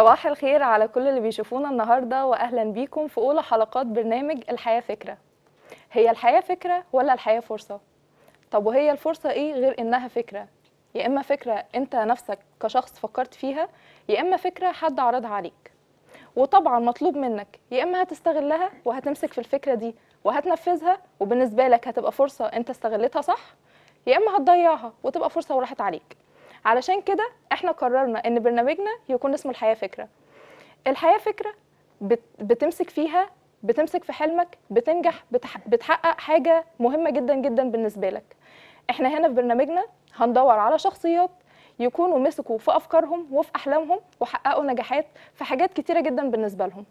صباح الخير على كل اللي بيشوفونا النهارده واهلا بيكم في اولى حلقات برنامج الحياه فكره هي الحياه فكره ولا الحياه فرصه طب وهي الفرصه ايه غير انها فكره يا اما فكره انت نفسك كشخص فكرت فيها يا اما فكره حد عرضها عليك وطبعا مطلوب منك يا اما هتستغلها وهتمسك في الفكره دي وهتنفذها وبالنسبه لك هتبقى فرصه انت استغلتها صح يا اما هتضيعها وتبقى فرصه وراحت عليك علشان كده احنا قررنا ان برنامجنا يكون اسمه الحياه فكره الحياه فكره بت بتمسك فيها بتمسك في حلمك بتنجح بتح بتحقق حاجه مهمه جدا جدا بالنسبه لك احنا هنا في برنامجنا هندور على شخصيات يكونوا مسكوا في افكارهم وفي احلامهم وحققوا نجاحات في حاجات كتيره جدا بالنسبه لهم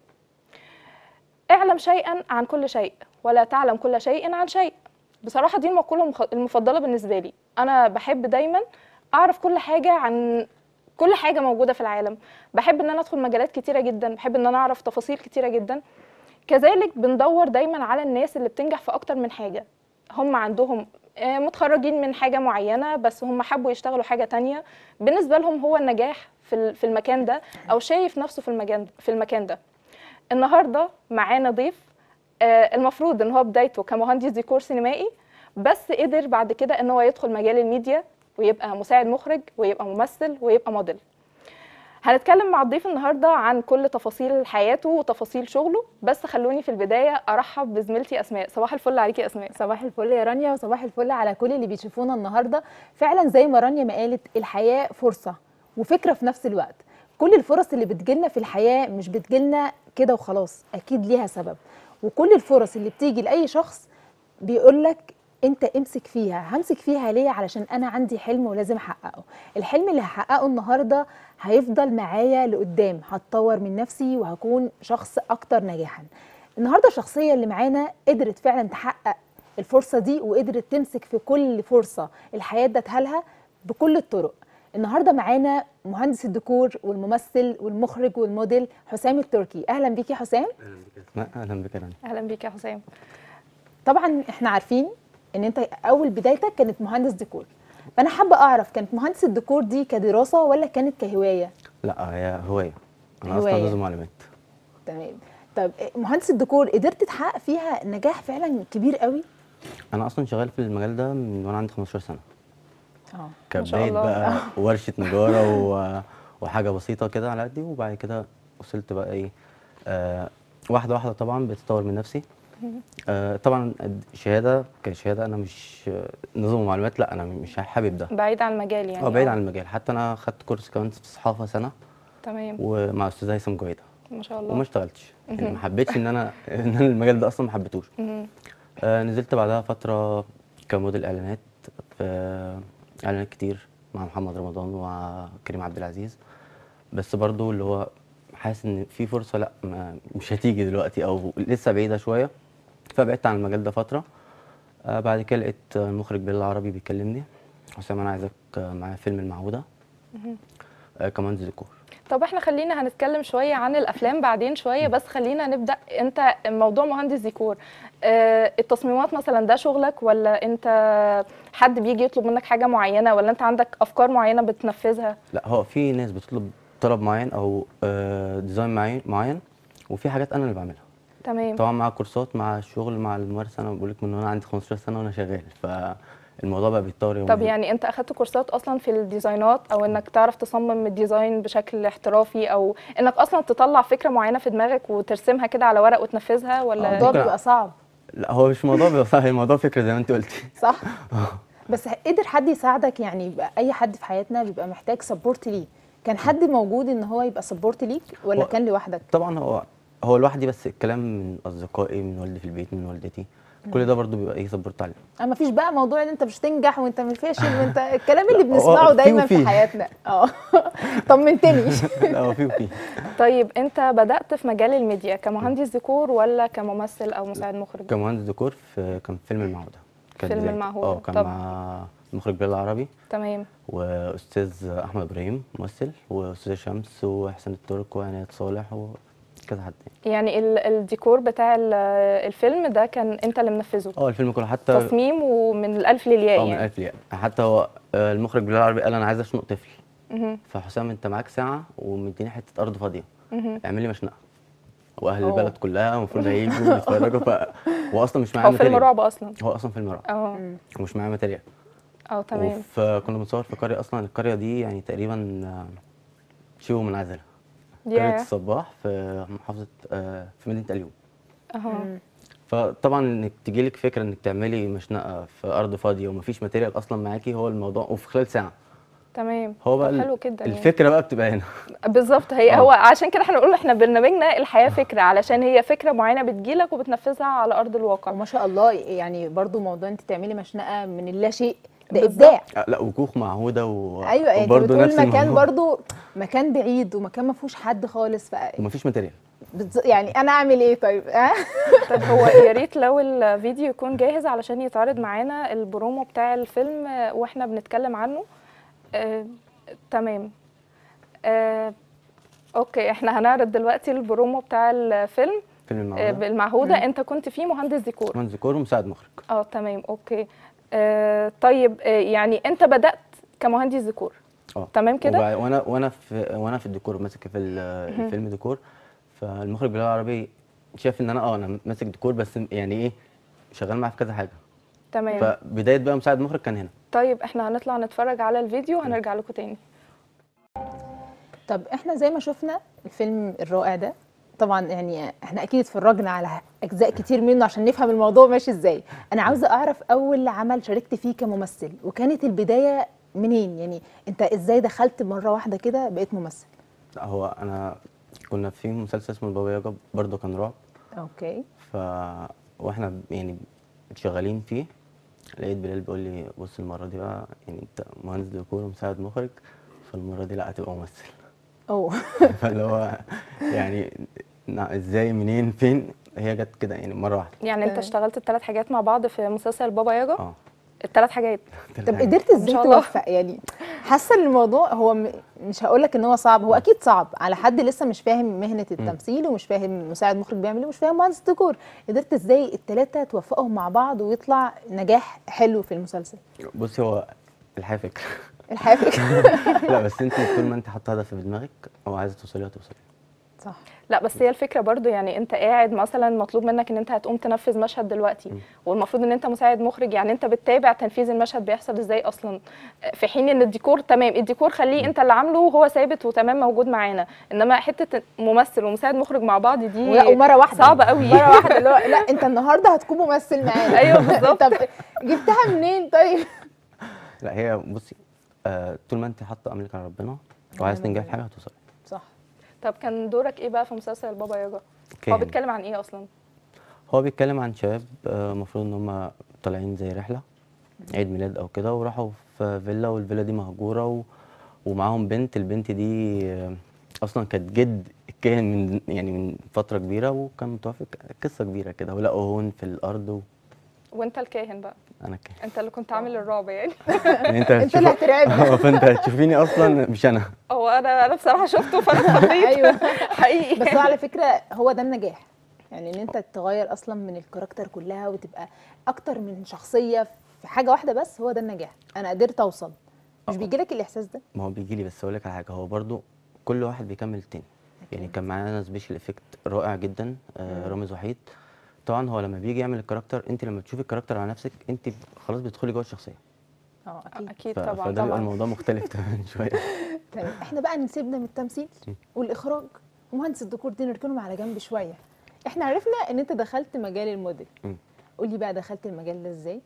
اعلم شيئا عن كل شيء ولا تعلم كل شيء عن شيء بصراحه دي المقوله المخ- المفضله بالنسبه لي انا بحب دايما اعرف كل حاجه عن كل حاجه موجوده في العالم بحب ان انا ادخل مجالات كتيره جدا بحب ان انا اعرف تفاصيل كتيره جدا كذلك بندور دايما على الناس اللي بتنجح في اكتر من حاجه هم عندهم آه، متخرجين من حاجه معينه بس هم حبوا يشتغلوا حاجه تانية بالنسبه لهم هو النجاح في ال- في المكان ده او شايف نفسه في المكان في المكان ده النهارده معانا ضيف آه، المفروض ان هو بدايته كمهندس ديكور سينمائي بس قدر بعد كده ان هو يدخل مجال الميديا ويبقى مساعد مخرج ويبقى ممثل ويبقى موديل هنتكلم مع الضيف النهارده عن كل تفاصيل حياته وتفاصيل شغله بس خلوني في البدايه ارحب بزميلتي اسماء صباح الفل عليكي يا اسماء صباح الفل يا رانيا وصباح الفل على كل اللي بيشوفونا النهارده فعلا زي ما رانيا ما قالت الحياه فرصه وفكره في نفس الوقت كل الفرص اللي بتجيلنا في الحياه مش بتجيلنا كده وخلاص اكيد ليها سبب وكل الفرص اللي بتيجي لاي شخص بيقول لك انت امسك فيها همسك فيها ليه علشان انا عندي حلم ولازم احققه الحلم اللي هحققه النهارده هيفضل معايا لقدام هتطور من نفسي وهكون شخص اكتر نجاحا النهارده الشخصيه اللي معانا قدرت فعلا تحقق الفرصه دي وقدرت تمسك في كل فرصه الحياه ادتها لها بكل الطرق النهارده معانا مهندس الديكور والممثل والمخرج والموديل حسام التركي اهلا بيك يا حسام اهلا بك يا اسماء اهلا بك يا رانيا اهلا بيك يا حسام طبعا احنا عارفين ان انت اول بدايتك كانت مهندس ديكور فانا حابه اعرف كانت مهندس الديكور دي كدراسه ولا كانت كهوايه لا هي هوايه انا هواية. اصلا نظم معلومات تمام طب إيه، مهندس الديكور قدرت تحقق فيها نجاح فعلا كبير قوي انا اصلا شغال في المجال ده من وانا عندي 15 سنه اه كبدايه الله. بقى ورشه نجاره و... وحاجه بسيطه كده على قدي وبعد كده وصلت بقى ايه آه واحده واحده طبعا بتطور من نفسي آه طبعا الشهاده كشهاده انا مش آه، نظم معلومات لا انا مش حابب ده بعيد عن المجال يعني اه بعيد عن المجال حتى انا خدت كورس كمان في الصحافه سنه تمام ومع استاذ هيثم جويده ما شاء الله وما اشتغلتش يعني ما حبيتش ان انا ان انا المجال ده اصلا ما حبيتهوش مهم. آه نزلت بعدها فتره كموديل اعلانات في اعلانات كتير مع محمد رمضان وكريم عبد العزيز بس برضو اللي هو حاسس ان في فرصه لا ما مش هتيجي دلوقتي او لسه بعيده شويه فبعدت عن المجال ده فتره آه بعد كده لقيت المخرج بلال العربي بيكلمني حسام انا عايزك آه، معايا فيلم المعوده آه كمهندس ديكور طب احنا خلينا هنتكلم شويه عن الافلام بعدين شويه بس خلينا نبدا انت موضوع مهندس ديكور اه التصميمات مثلا ده شغلك ولا انت حد بيجي يطلب منك حاجه معينه ولا انت عندك افكار معينه بتنفذها لا هو في ناس بتطلب طلب معين او آه ديزاين معين معين وفي حاجات انا اللي بعملها تمام طبعا مع كورسات مع الشغل مع الممارسه انا بقول لك من وانا عندي 15 سنه وانا شغال فالموضوع بقى بيتطور يوميا طب يعني انت اخدت كورسات اصلا في الديزاينات او انك تعرف تصمم الديزاين بشكل احترافي او انك اصلا تطلع فكره معينه في دماغك وترسمها كده على ورق وتنفذها ولا الموضوع ممكن- بيبقى صعب لا هو مش موضوع بيبقى صح الموضوع فكره زي ما انت قلتي صح بس قدر حد يساعدك يعني يبقى اي حد في حياتنا بيبقى محتاج سبورت ليه كان حد موجود ان هو يبقى سبورت ليك ولا هو- كان لوحدك طبعا هو هو لوحدي بس الكلام من اصدقائي من والدي في البيت من والدتي كل ده برضو بيبقى ايه سبورت عليه اما فيش بقى موضوع ان انت مش تنجح وانت مش فاشل وانت الكلام اللي لا، هو بنسمعه في دايما في وفي. حياتنا اه طمنتني لا هو في وفي طيب انت بدات في مجال الميديا كمهندس ديكور ولا كممثل او مساعد مخرج كمهندس ديكور في كان فيلم المعوده كان فيلم بداية. المعهودة. اه كان طب. مع المخرج بلال العربي تمام واستاذ احمد ابراهيم ممثل واستاذ شمس وحسين الترك وعناية صالح وكذا حد يعني يعني ال- الديكور بتاع ال- الفيلم ده كان انت اللي منفذه اه الفيلم كله حتى تصميم ومن الالف للياء اه من يعني الف لياء حتى هو آه، المخرج بلال العربي قال انا عايز اشنق طفل مهم. فحسام انت معاك ساعه ومديني حته ارض فاضيه مهم. اعمل لي مشنقه واهل أوه. البلد كلها المفروض هيجوا يتفرجوا ف هو اصلا مش معاه هو فيلم ماتيريال رعب اصلا هو اصلا فيلم رعب اه ومش معاه ماتيريال اه تمام وكنا بنصور في قريه اصلا القريه دي يعني تقريبا آه، شبه منعزله قريه ياه الصباح في محافظه آه، في مدينه اليوم اها فطبعا انك تجيلك فكره انك تعملي مشنقه في ارض فاضيه ومفيش ماتيريال اصلا معاكي هو الموضوع وفي خلال ساعه تمام هو بقى طب ال- حلو جدا يعني. الفكره بقى بتبقى هنا بالظبط هي آه. هو عشان كده احنا بنقول احنا برنامجنا الحياه فكره علشان هي فكره معينه بتجيلك وبتنفذها على ارض الواقع وما شاء الله يعني برضو موضوع انت تعملي مشنقه من اللا شيء ده بالظبط. ابداع آه، لا وكوخ معهوده و... ايوه يعني انت وبرضه بتقول نفس مكان الموضوع. برضو مكان بعيد ومكان ما فيهوش حد خالص ف ومفيش ماتيريال بتز- يعني انا اعمل ايه طيب ها طب هو يا ريت لو الفيديو يكون جاهز علشان يتعرض معانا البرومو بتاع الفيلم آه، واحنا بنتكلم عنه آه، تمام آه، اوكي احنا هنعرض دلوقتي البرومو بتاع الفيلم فيلم آه، المعوده بالمعهوده انت كنت فيه مهندس ديكور مهندس ديكور ومساعد مخرج اه تمام اوكي آه طيب آه يعني انت بدأت كمهندس ديكور اه تمام كده وبع- وانا وانا في وانا في الديكور ماسك في ال- الفيلم ديكور فالمخرج باللغه العربيه شاف ان انا اه انا ماسك ديكور بس يعني ايه شغال معاه في كذا حاجه تمام فبدايه بقى مساعد مخرج كان هنا طيب احنا هنطلع نتفرج على الفيديو وهنرجع لكم تاني طب احنا زي ما شفنا الفيلم الرائع ده طبعا يعني احنا اكيد اتفرجنا على اجزاء كتير منه عشان نفهم الموضوع ماشي ازاي انا عاوزه اعرف اول عمل شاركت فيه كممثل وكانت البدايه منين يعني انت ازاي دخلت مره واحده كده بقيت ممثل لا هو انا كنا في مسلسل اسمه البابا ياجا برضه كان رعب اوكي ف واحنا يعني شغالين فيه لقيت بلال بيقول لي بص المره دي بقى يعني انت مهندس ديكور ومساعد مخرج فالمره دي لا هتبقى ممثل اوه فاللي هو يعني نا- ازاي منين فين هي جت كده يعني مره واحده يعني انت تمام. اشتغلت الثلاث حاجات مع بعض في مسلسل بابا ياجا اه الثلاث حاجات طب قدرت ازاي شاء الله. توفق يعني حاسه ان الموضوع هو م... مش هقول لك ان هو صعب هو اكيد صعب على حد لسه مش فاهم مهنه التمثيل ومش فاهم مساعد مخرج بيعمل ايه ومش فاهم مهندس ديكور قدرت ازاي الثلاثه توفقهم مع بعض ويطلع نجاح حلو في المسلسل بصي هو الحياه فكره الحياه فكرة. لا بس انت طول ما انت حاطه هدف في دماغك او عايزه توصلي هتوصلي صح لا بس هي الفكره برضو يعني انت قاعد مثلا مطلوب منك ان انت هتقوم تنفذ مشهد دلوقتي والمفروض ان انت مساعد مخرج يعني انت بتتابع تنفيذ المشهد بيحصل ازاي اصلا في حين ان الديكور تمام الديكور خليه انت اللي عامله وهو ثابت وتمام موجود معانا انما حته ممثل ومساعد مخرج مع بعض دي ولا ومره واحده صعبه قوي مره واحده اللي هو لا انت النهارده هتكون ممثل معانا أيوة بالظبط. طب جبتها منين طيب لا هي بصي آه طول ما انت حاطه املك على ربنا وعايز تنجحي في حاجه هتوصلي صح طب كان دورك ايه بقى في مسلسل بابا ياجا هو كان. بيتكلم عن ايه اصلا هو بيتكلم عن شباب المفروض ان هم طالعين زي رحله عيد ميلاد او كده وراحوا في فيلا والفيلا دي مهجوره و... ومعاهم بنت البنت دي آه، اصلا كانت جد كان من يعني من فتره كبيره وكان متوفى قصه كبيره كده ولقوا هون في الارض و... وانت الكاهن بقى انا كان انت اللي كنت عامل الرعب يعني يعني انت انت اللي هتشوف- هترعبنا اه فانت هتشوفيني اصلا مش انا هو انا انا بصراحه شفته فانا اتخضيت ايوه حقيقي بس هو على فكره هو ده النجاح يعني ان انت تغير اصلا من الكاركتر كلها وتبقى اكتر من شخصيه في حاجه واحده بس هو ده النجاح انا قدرت اوصل مش اه. بيجي لك الاحساس ده ما هو بيجي لي بس اقول لك على حاجه هو برضو كل واحد بيكمل التاني يعني كان معانا سبيشال افكت رائع جدا آه رامز وحيد طبعا هو لما بيجي يعمل الكاركتر انت لما تشوفي الكاركتر على نفسك انت خلاص بتدخلي جوه الشخصيه اه اكيد اكيد ف- طبعا فده بيبقى طبعا الموضوع مختلف تماما شويه تمام احنا بقى نسيبنا من التمثيل والاخراج ومهندس الديكور دي نركنهم على جنب شويه احنا عرفنا ان انت دخلت مجال الموديل مم. قولي بقى دخلت المجال ده ازاي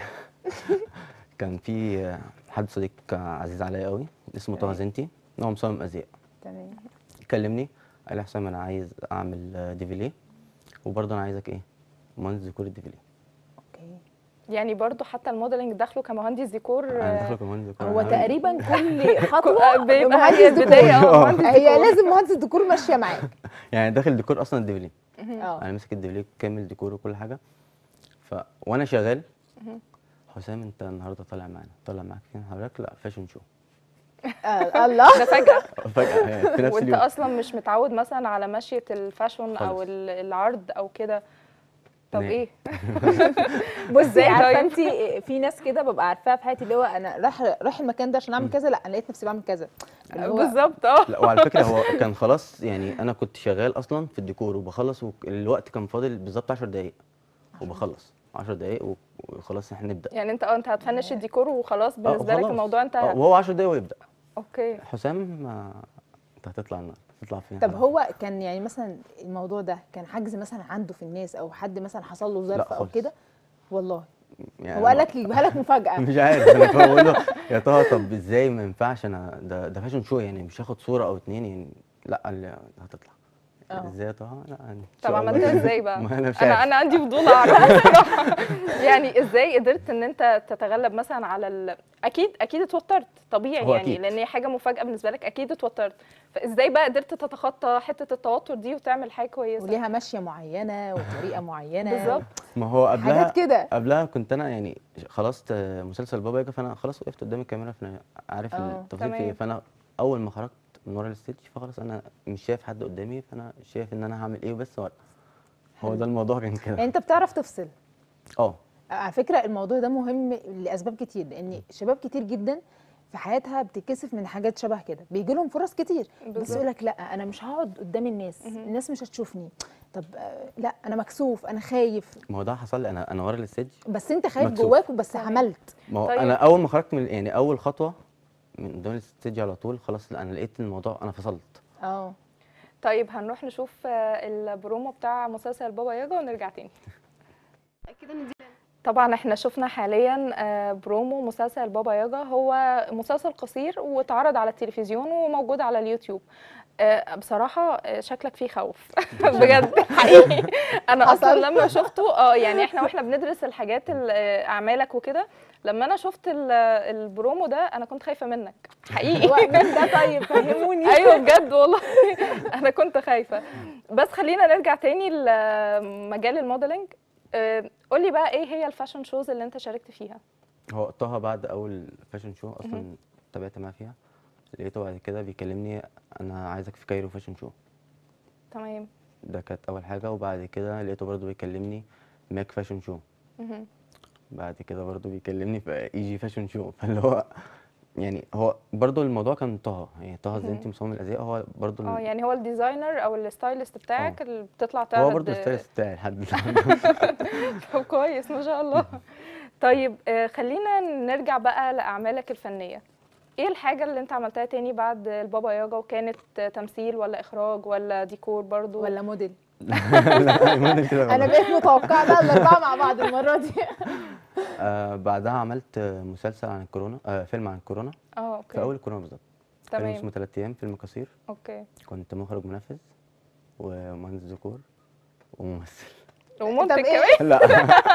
كان في آه، حد صديق عزيز عليا قوي اسمه طه تمام. زنتي هو مصمم ازياء تمام كلمني قال لي حسام انا عايز اعمل آه، ديفيليه وبرضه انا عايزك ايه مهندس ديكور الديفيليه اوكي يعني برضو حتى الموديلنج داخله كمهندس ديكور انا آه، داخله كمهندس ديكور هو أنا- تقريبا كل خطوه بيبقى مهندس هي ديكور. البدايه اه مهندس هي ديكور. لازم مهندس الديكور ماشيه معاك يعني داخل ديكور اصلا الديفيليه اه انا ماسك الديفليك كامل ديكور وكل حاجه ف وانا شغال حسام انت النهارده طالع معانا طالع معاك فين حضرتك لا فاشن شو آه، الله ده فجاه فجاه يعني في نفس وانت اليوم اصلا مش متعود مثلا على ماشيه الفاشون او خالص. ال- العرض او كده طب نهائي. ايه بصي إزاي عارفه طيب؟ انت في ناس كده ببقى عارفاها في حياتي اللي هو انا رايح رايح المكان ده عشان اعمل كذا لا انا لقيت نفسي بعمل كذا اللي هو بالظبط اه لا وعلى فكره هو كان خلاص يعني انا كنت شغال اصلا في الديكور وبخلص والوقت كان فاضل بالظبط 10 دقايق وبخلص 10 دقايق و- وخلاص احنا نبدا يعني انت اه انت هتفنش الديكور وخلاص آه، بالنسبه لك خلاص. الموضوع انت آه، وهو 10 دقايق ويبدا اوكي حسام آه، انت هتطلع النهارده هتطلع فين طب هو كان يعني مثلا الموضوع ده كان حجز مثلا عنده في الناس او حد مثلا حصل له ظرف او خالص. كده والله يعني هو قال لك يجيبها لك مفاجاه مش عارف انا كنت بقول له يا طه طب ازاي ما ينفعش انا ده ده فاشن شو يعني مش هاخد صوره او اتنين يعني لا قال لي هتطلع اه. ازاي يا طه لا إن طب شاء الله عملتها كده. ازاي بقى؟ ما انا مش انا عارف انا عندي فضول اعرف بصراحه يعني ازاي قدرت ان انت تتغلب مثلا على ال... اكيد اكيد اتوترت طبيعي هو يعني أكيد. لان هي حاجه مفاجاه بالنسبه لك اكيد اتوترت فازاي بقى قدرت تتخطى حته التوتر دي وتعمل حاجه كويسه وليها ماشيه معينه وطريقه معينه بالظبط ما هو قبلها حاجات كده قبلها كنت انا يعني خلصت مسلسل بابا ياجا فانا خلاص وقفت قدام الكاميرا فانا عارف اه، التفاصيل في تمام. ايه فانا اول ما خرجت من ورا الستيج فخلاص انا مش شايف حد قدامي فانا شايف ان انا هعمل ايه بس ورا هو ده الموضوع كان يعني كده انت بتعرف تفصل اه على فكره الموضوع ده مهم لاسباب كتير لان شباب كتير جدا في حياتها بتتكسف من حاجات شبه كده بيجي لهم فرص كتير بس بالظبط. يقول لك لا انا مش هقعد قدام الناس الناس مش هتشوفني طب آه، لا انا مكسوف انا خايف ما هو ده حصل لي انا انا ورا الستيج بس انت خايف مكسوف. جواك بس تمام. عملت ما هو طيب. انا اول ما خرجت من يعني اول خطوه من قدام الستيج على طول خلاص لا انا لقيت الموضوع انا فصلت اه طيب هنروح نشوف آه، البرومو بتاع مسلسل بابا ياجا ونرجع تاني طبعا احنا شفنا حاليا آه، برومو مسلسل بابا ياجا هو مسلسل قصير واتعرض على التلفزيون وموجود على اليوتيوب آه، بصراحة آه، شكلك فيه خوف بجد حقيقي انا اصلا حصل. لما شفته اه يعني احنا واحنا بندرس الحاجات ال- آه، اعمالك وكده لما انا شفت ال- البرومو ده انا كنت خايفة منك حقيقي هو مين ده طيب فهموني ايوه بجد والله انا كنت خايفه بس خلينا نرجع تاني لمجال الموديلنج آه، قولي بقى ايه هي الفاشن شوز اللي انت شاركت فيها هو طه بعد اول فاشن شو اصلا تابعت معاه فيها لقيته بعد كده بيكلمني انا عايزك في كايرو فاشن شو تمام ده كانت اول حاجه وبعد كده لقيته برضو بيكلمني ماك فاشن شو مهم. بعد كده برضو بيكلمني في اي جي فاشن شو فاللي هو يعني هو برضو الموضوع كان طه يعني طه زي انت مصمم الازياء هو برضو ال- اه يعني هو الديزاينر او الستايلست بتاعك اللي بتطلع تعرض هو برضو الستايلست بتاعي لحد دلوقتي. طب كويس ما شاء الله طيب آه، خلينا نرجع بقى لاعمالك الفنيه ايه الحاجه اللي انت عملتها تاني بعد البابا ياجا وكانت آه، تمثيل ولا اخراج ولا ديكور برضو ولا موديل لا الموديل كده انا غلط. بقيت متوقعه بقى الاربعه مع بعض المره دي آه بعدها عملت آه، مسلسل عن الكورونا آه فيلم عن الكورونا اه في اوكي اول الكورونا بالظبط فيلم اسمه تمام ثلاث ايام فيلم قصير اوكي كنت مخرج منفذ ومهندس ديكور وممثل ومنتج طب إيه؟ كمان لا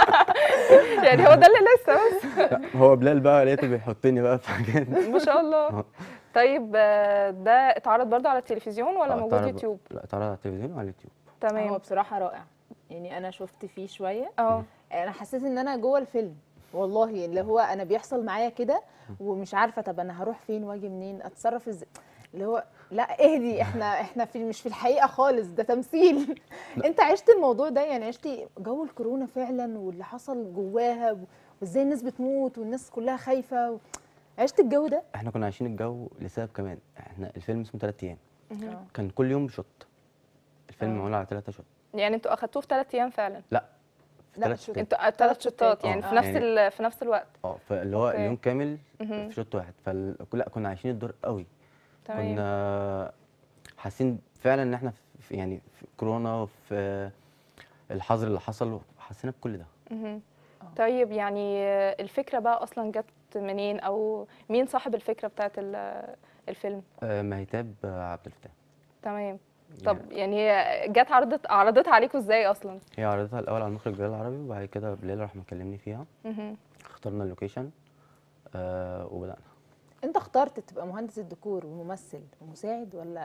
يعني هو ده اللي لسه بس لا، هو بلال بقى لقيته بيحطني بقى في حاجات ما شاء الله اه. طيب آه، ده اتعرض برضه على التلفزيون ولا اه، موجود اتعرض- يوتيوب لا اتعرض على التلفزيون وعلى اليوتيوب هو تمام بصراحه رائع يعني انا شفت فيه شويه اه انا حسيت ان انا جوه الفيلم والله اللي هو انا بيحصل معايا كده ومش عارفه طب انا هروح فين واجي منين اتصرف ازاي اللي هو لا اهدي احنا احنا في مش في الحقيقه خالص ده تمثيل انت عشت الموضوع ده يعني عشتي جو الكورونا فعلا واللي حصل جواها وازاي الناس بتموت والناس كلها خايفه و... عشت الجو ده احنا كنا عايشين الجو لسبب كمان احنا الفيلم اسمه ثلاث ايام آه. كان كل يوم بشوت الفيلم اه. معمول على ثلاثة شوت يعني انتوا اخدتوه في ثلاث ايام فعلا لا في لا، ثلاث شوت. شوتات انتوا ثلاث تلات شوتات شوتات. يعني اه. في نفس يعني- ال- في نفس الوقت اه فاللي هو اوكي. اليوم كامل مهم. في شوت واحد فال... لا كنا عايشين الدور قوي تمام كنا حاسين فعلا ان احنا في يعني في كورونا وفي الحظر اللي حصل حسينا بكل ده مهم. اه. طيب يعني آه، الفكره بقى اصلا جت منين او مين صاحب الفكره بتاعت ال- الفيلم آه، مهتاب آه، عبد الفتاح تمام طب يعني هي جت عرضت عرضتها عليكم ازاي اصلا هي عرضتها الاول على المخرج بلال العربي وبعد كده بلال راح مكلمني فيها مهم. اخترنا اللوكيشن آه وبدانا انت اخترت تبقى مهندس الديكور وممثل ومساعد ولا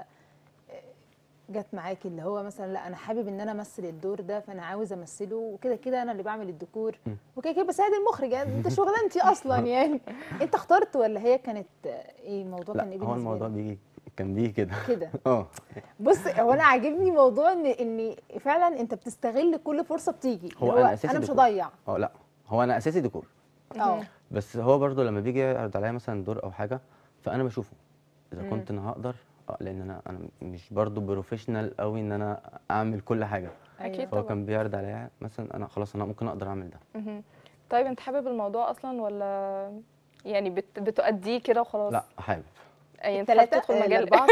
جت معاك اللي هو مثلا لا انا حابب ان انا امثل الدور ده فانا عاوز امثله وكده كده انا اللي بعمل الديكور م. وكده كده بساعد المخرج يعني انت شغلانتي اصلا يعني انت اخترت ولا هي كانت ايه الموضوع كان ايه لا هو بالنسبه الموضوع لك؟ بيجي كان بيجي كده كده اه بص هو انا عاجبني موضوع ان ان فعلا انت بتستغل كل فرصه بتيجي هو اللي أنا أساسي انا مش ديكور. هضيع اه لا هو انا اساسي ديكور اه بس هو برضو لما بيجي يعرض عليا مثلا دور او حاجه فانا بشوفه اذا مم. كنت انا هقدر اه لان انا انا مش برضو بروفيشنال قوي ان انا اعمل كل حاجه اكيد أيوة. فهو طبعا كان بيعرض عليا مثلا انا خلاص انا ممكن اقدر اعمل ده مهم. طيب انت حابب الموضوع اصلا ولا يعني بت... بتؤديه كده وخلاص لا حابب يعني انت حابب الثلاثة تدخل مجال الأربعة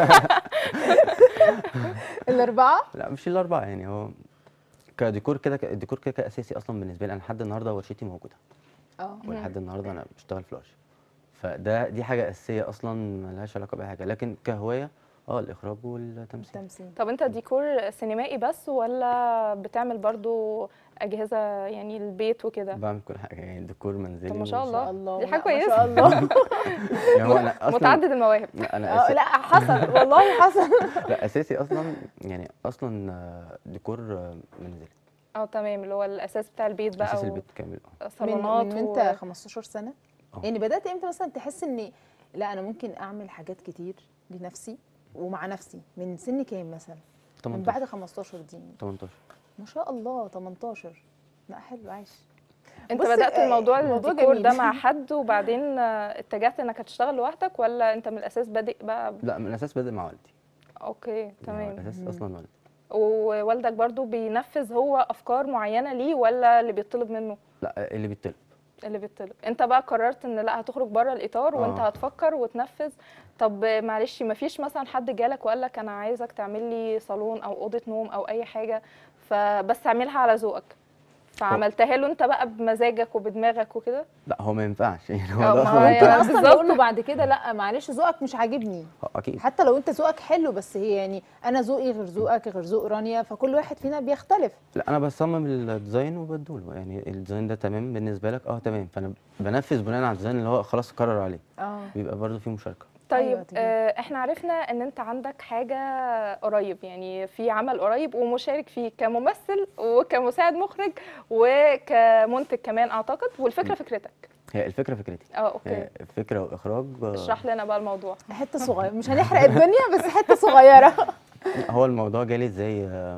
الأربعة لا مش الاربعه يعني هو كديكور كده ك- الديكور كده كده اساسي اصلا بالنسبه لي انا لحد النهارده ورشتي موجوده اه ولحد النهارده انا بشتغل في الورشه فده دي حاجه اساسيه اصلا ملهاش علاقه باي حاجه لكن كهوايه اه الاخراج والتمثيل تمثيل طب انت ديكور سينمائي بس ولا بتعمل برضو اجهزه يعني البيت وكده بعمل كل حاجه يعني ديكور منزلي طب ما شاء وش- الله. الله دي حاجة لا، ما كويسة. شاء الله يعني هو انا اصلا متعدد المواهب لا انا آه، أساسي لا حصل والله حصل لا اساسي اصلا يعني اصلا آه، ديكور آه، منزلي اه تمام اللي هو الاساس بتاع البيت بقى اساس البيت كامل اه من صالونات من و... وانت 15 سنة اه. يعني بدأت امتى مثلا تحس ان لا انا ممكن اعمل حاجات كتير لنفسي ومع نفسي من سن كام مثلا من 18 بعد 15 دي 18 ما شاء الله 18 لا حلو عايش انت بص، بدات آه، الموضوع الموضوع الديكور ده جميل. مع حد وبعدين آه، اتجهت انك هتشتغل لوحدك ولا انت من الاساس بادئ بقى ب- لا من الاساس بادئ مع والدي اوكي يعني هو تمام الاساس مم. اصلا والدي ووالدك برضو بينفذ هو افكار معينه ليه ولا اللي بيطلب منه لا آه، اللي بيطلب اللي بيطلب انت بقى قررت ان لا هتخرج بره الاطار وانت اه. هتفكر وتنفذ طب معلش ما فيش مثلا حد جالك وقال لك انا عايزك تعمل لي صالون او اوضه نوم او اي حاجه فبس اعملها على ذوقك فعملتها له انت بقى بمزاجك وبدماغك وكده لا هو ما ينفعش يعني هو اه، ده ما اصلا هي- ممكن ممكن اصلا بالظبط. نقول له بعد كده لا معلش ذوقك مش عاجبني اه، اكيد حتى لو انت ذوقك حلو بس هي يعني انا ذوقي غير ذوقك غير ذوق رانيا فكل واحد فينا بيختلف لا انا بصمم الديزاين وبدوله يعني الديزاين ده تمام بالنسبه لك اه تمام فانا بنفذ بناء على الديزاين اللي هو خلاص قرر عليه اه بيبقى برضه في مشاركه طيب أيوة، تمام. آه احنا عرفنا ان انت عندك حاجه قريب يعني في عمل قريب ومشارك فيه كممثل وكمساعد مخرج وكمنتج كمان اعتقد والفكره م. فكرتك هي الفكره فكرتي اه اوكي هي فكره واخراج آه، اشرح لنا بقى الموضوع حته صغيره مش هنحرق الدنيا بس حته صغيره هو الموضوع جالي ازاي آه،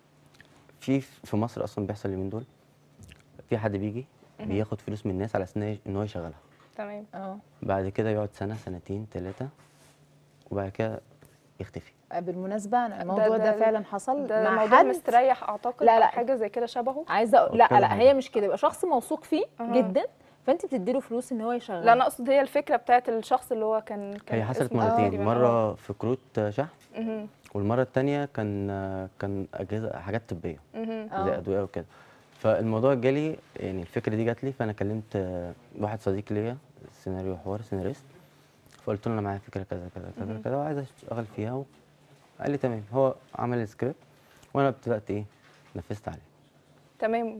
في في مصر اصلا بيحصل اليومين دول في حد بيجي مهم. بياخد فلوس من الناس على اساس إن- ان هو يشغلها تمام اه بعد كده يقعد سنه سنتين ثلاثه وبعد كده يختفي بالمناسبه أنا الموضوع ده- ده, فعلا حصل ده مع موضوع حد مستريح اعتقد لا، أو لا. حاجه زي كده شبهه عايزه أقول- لا كذا لا حاجة. هي مش كده يبقى شخص موثوق فيه أها. جدا فانت بتديله فلوس ان هو يشغل لا انا اقصد هي الفكره بتاعت الشخص اللي هو كان كان هي حصلت اسمه مرتين تقريباً. مره في كروت شحن مهم. والمره الثانيه كان آه، كان اجهزه حاجات طبيه مهم. آه. زي ادويه وكده فالموضوع جالي يعني الفكره دي جات لي فانا كلمت آه، واحد صديق ليا سيناريو حوار سيناريست فقلت له انا معايا فكره كذا كذا كذا مهم. كذا وعايز اشتغل فيها و... قال لي تمام هو عمل السكريبت وانا ابتدات ايه نفذت عليه تمام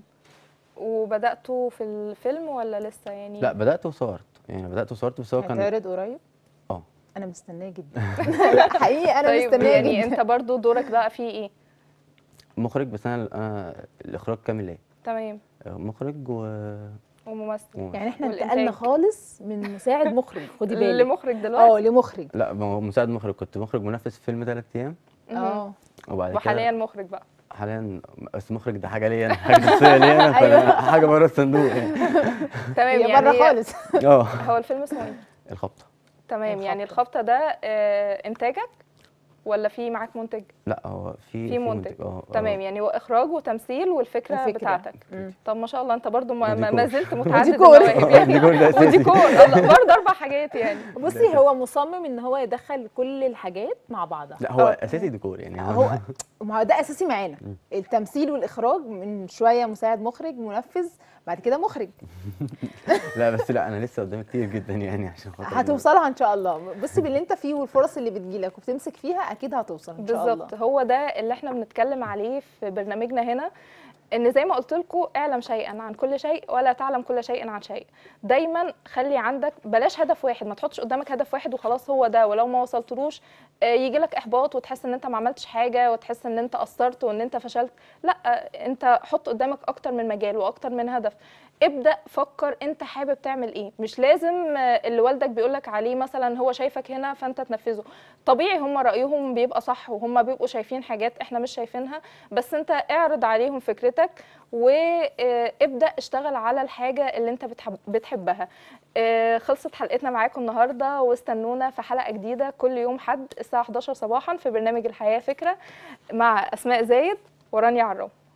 وبداتوا في الفيلم ولا لسه يعني لا بدات وصورت يعني بدات وصورت بس هو كان هيتعرض قريب اه انا مستناه جدا لا حقيقي انا طيب مستناه يعني جدا انت برضو دورك بقى فيه ايه مخرج بس انا انا الاخراج كامل ليا تمام مخرج و وممثل و- يعني احنا والإنتاج. انتقلنا خالص من مساعد مخرج خدي بالك لمخرج دلوقتي اه لمخرج لا ما هو مساعد مخرج كنت مخرج منفذ في فيلم ثلاث ايام مهم. اه وبعد كده وحاليا مخرج بقى حاليا بس مخرج ده حاجه ليا انا حاجه شخصيه ليا انا أيوة. فأنا حاجه بره الصندوق يعني تمام هي يعني بره خالص اه هو الفيلم اسمه ايه الخبطه تمام يعني الخبطة. الخبطه ده آه، انتاجك ولا في معاك منتج لا هو في في منتج اه آه. تمام يعني هو اخراج وتمثيل والفكره وفكرة. بتاعتك مم. طب ما شاء الله انت برضو ما, ما وديكور. ما زلت متعدد وديكور. المواهب يعني الديكور ده أساسي. وديكور الله برضه اربع حاجات يعني بصي هو مصمم ان هو يدخل كل الحاجات مع بعضها لا هو آه. اساسي ديكور يعني هو ما هو ده اساسي معانا التمثيل والاخراج من شويه مساعد مخرج منفذ بعد كده مخرج لا بس لا انا لسه قدامي كتير جدا يعني عشان خاطر هتوصلها ان شاء الله بصي باللي انت فيه والفرص اللي بتجيلك وبتمسك فيها اكيد هتوصل ان شاء الله بالظبط هو ده اللي احنا بنتكلم عليه في برنامجنا هنا ان زي ما قلت لكم اعلم شيئا عن كل شيء ولا تعلم كل شيء عن شيء دايما خلي عندك بلاش هدف واحد ما تحطش قدامك هدف واحد وخلاص هو ده ولو ما وصلتلوش آه، يجي لك احباط وتحس ان انت ما عملتش حاجه وتحس ان انت قصرت وان انت فشلت لا آه، انت حط قدامك اكتر من مجال واكتر من هدف ابدا فكر انت حابب تعمل ايه مش لازم آه، اللي والدك بيقولك عليه مثلا هو شايفك هنا فانت تنفذه طبيعي هم رايهم بيبقى صح وهم بيبقوا شايفين حاجات احنا مش شايفينها بس انت اعرض عليهم فكرتك وابدا اشتغل على الحاجه اللي انت بتحب بتحبها آه، خلصت حلقتنا معاكم النهارده واستنونا في حلقه جديده كل يوم حد الساعه 11 صباحا في برنامج الحياه فكره مع اسماء زايد ورانيا عرام